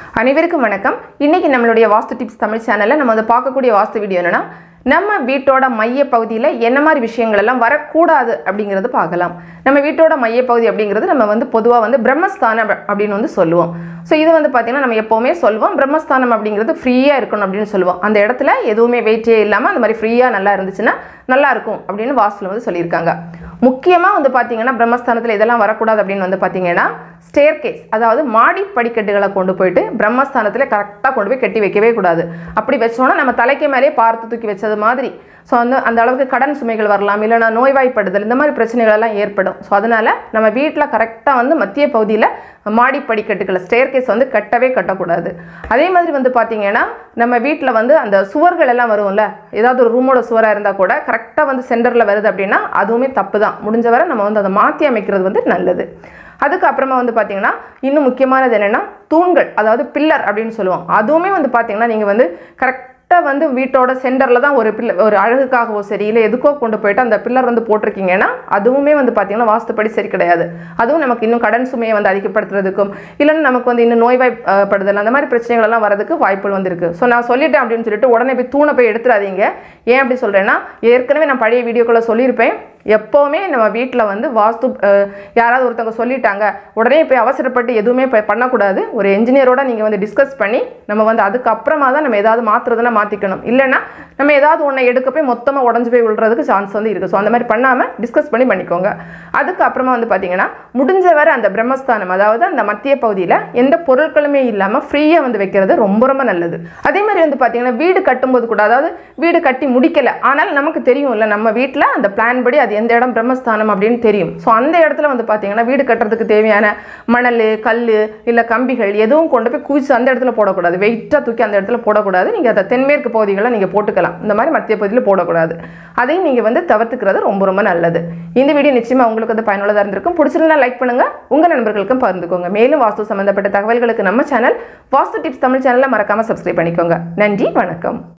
அனைவருக்கும் வணக்கம் இன்னைக்கு நம்மளுடைய வாஸ்து டிப்ஸ் தமிழ் சேனலில் நம்ம வந்து பார்க்கக்கூடிய வாஸ்து வீடியோ என்னன்னா நம்ம வீட்டோட மைய பகுதியில் என்ன மாதிரி விஷயங்கள் எல்லாம் வரக்கூடாது அப்படிங்கிறது பார்க்கலாம் நம்ம வீட்டோட மையப்பகுதி அப்படிங்கிறது நம்ம வந்து பொதுவாக வந்து பிரம்மஸ்தானம் அப்~ அப்படின்னு வந்து சொல்லுவோம் ஸோ இது வந்து பார்த்திங்கன்னா நம்ம எப்போவுமே சொல்லுவோம் பிரம்மஸ்தானம் அப்படிங்கிறது ஃப்ரீயாக இருக்கணும் அப்படின்னு சொல்லுவோம் அந்த இடத்துல எதுவுமே வெயிட்டே இல்லாமல் அந்த மாதிரி ஃப்ரீயாக நல்லா இருந்துச்சுன்னா நல்லா இருக்கும் அப்படின்னு வாஸ்துல வந்து சொல்லியிருக்காங்க முக்கியமாக வந்து பார்த்தீங்கன்னா பிரம்மஸ்தானத்தில் இதெல்லாம் வரக்கூடாது அப்படின்னு வந்து பார்த்தீங்கன்னா ஸ்டேர் கேஸ் அதாவது மாடி படிக்கட்டுகளை கொண்டு போயிட்டு பிரம்மஸ்தானத்தில் கரெக்டாக கொண்டு போய் கட்டி வைக்கவே கூடாது அப்படி வச்சோன்னா நம்ம தலைக்கு மேலே பார்த்து தூக்கி வச்சது மாதிரி ஸோ வந்து அந்த அளவுக்கு கடன் சுமைகள் வரலாம் இல்லைனா நோய்வாய்ப்படுதல் இந்த மாதிரி பிரச்சனைகள் எல்லாம் ஏற்படும் ஸோ அதனால் நம்ம வீட்டில் கரெக்டாக வந்து மத்திய பகுதியில் மாடி படிக்கட்டுகளை ஸ்டேர் கேஸ் வந்து கட்டவே கட்டக்கூடாது அதே மாதிரி வந்து பார்த்தீங்கன்னா நம்ம வீட்டில் வந்து அந்த சுவர்கள் எல்லாம் வரும்ல ஏதாவது ஒரு ரூமோட சுவராக இருந்தால் கூட கரெக்டாக வந்து சென்டரில் வருது அப்படின்னா அதுவுமே தப்பு தான் முடிஞ்ச வரை நம்ம வந்து அதை மாற்றி அமைக்கிறது வந்து நல்லது அதுக்கப்புறமா வந்து பார்த்தீங்கன்னா இன்னும் முக்கியமானது என்னென்னா தூண்கள் அதாவது பில்லர் அப்படின்னு சொல்லுவோம் அதுவுமே வந்து பார்த்தீங்கன்னா நீங்கள் வந்து கரெக்டாக வந்து வீட்டோட சென்டரில் தான் ஒரு பில்லர் ஒரு அழகுக்காகவோ சரி இல்லை எதுக்கோ கொண்டு போயிட்டு அந்த பில்லர் வந்து போட்டிருக்கீங்கன்னா அதுவுமே வந்து பார்த்தீங்கன்னா வாஸ்துப்படி சரி கிடையாது அதுவும் நமக்கு இன்னும் கடன் சுமையை வந்து அதிகப்படுத்துறதுக்கும் இல்லைன்னா நமக்கு வந்து இன்னும் நோய்வாய்ப்படுதல் அந்த மாதிரி பிரச்சனைகள் எல்லாம் வரதுக்கு வாய்ப்புகள் வந்து இருக்கு ஸோ நான் சொல்லிட்டேன் அப்படின்னு சொல்லிட்டு உடனே போய் தூணை போய் எடுத்துறாதீங்க ஏன் அப்படி சொல்கிறேன்னா ஏற்கனவே நான் பழைய வீடியோக்குள்ள சொல்லியிருப்பேன் எப்போவுமே நம்ம வீட்டில் வந்து வாஸ்து அஹ், யாராவது ஒருத்தவங்க சொல்லிட்டாங்க உடனே போய் அவசரப்பட்டு எதுவுமே போய் பண்ணக்கூடாது ஒரு என்ஜினியரோட நீங்கள் வந்து டிஸ்கஸ் பண்ணி நம்ம வந்து அதுக்கப்புறமா தான் நம்ம ஏதாவது மாற்றுறதுனா மாற்றிக்கணும் இல்லைன்னா நம்ம ஏதாவது ஒன்றை எடுக்க போய் மொத்தமாக உடஞ்சு போய் விழுறதுக்கு சான்ஸ் வந்து இருக்குது ஸோ அந்த மாதிரி பண்ணாமல் டிஸ்கஸ் பண்ணி பண்ணிக்கோங்க அதுக்கப்புறமா வந்து பார்த்தீங்கன்னா முடிஞ்ச வரை அந்த பிரம்மஸ்தானம் அதாவது அந்த மத்திய பகுதியில் எந்த பொருட்களுமே இல்லாமல் ஃப்ரீயாக வந்து வைக்கிறது ரொம்ப ரொம்ப நல்லது அதே மாதிரி வந்து பார்த்தீங்கன்னா வீடு கட்டும்போது கூட அதாவது வீடு கட்டி முடிக்கல ஆனால் நமக்கு தெரியும் இல்லை நம்ம வீட்டில் அந்த பிளான் படி அது எந்த இடம் பிரம்மஸ்தானம் அப்படின்னு தெரியும் ஸோ அந்த இடத்துல வந்து பார்த்தீங்கன்னா வீடு கட்டுறதுக்கு தேவையான மணல் கல் இல்லை கம்பிகள் எதுவும் கொண்டு போய் குவிச்சு அந்த இடத்துல போடக்கூடாது வெயிட்டாக தூக்கி அந்த இடத்துல போடக்கூடாது நீங்கள் அதை தென்மேற்கு பகுதிகளில் நீங்கள் போட்டுக்கலாம் இந்த மாதிரி மத்திய பகுதியில் போடக்கூடாது அதையும் நீங்கள் வந்து தவிர்த்துக்கிறது ரொம்ப ரொம்ப நல்லது இந்த வீடியோ நிச்சயமாக உங்களுக்கு வந்து பயனுள்ளதாக இருந்திருக்கும் பிடிச்சிருந்தா லைக் பண்ணுங்க உங்கள் நண்பர்களுக்கும் பகிர்ந்துக்கோங்க மேலும் வாஸ்து சம்பந்தப்பட்ட தகவல்களுக்கு நம்ம சேனல் வாஸ்து டிப்ஸ் தமிழ் சேனலை மறக்காம சப்ஸ்கிரைப் பண்ணிக்கோங்க நன்றி வணக்கம்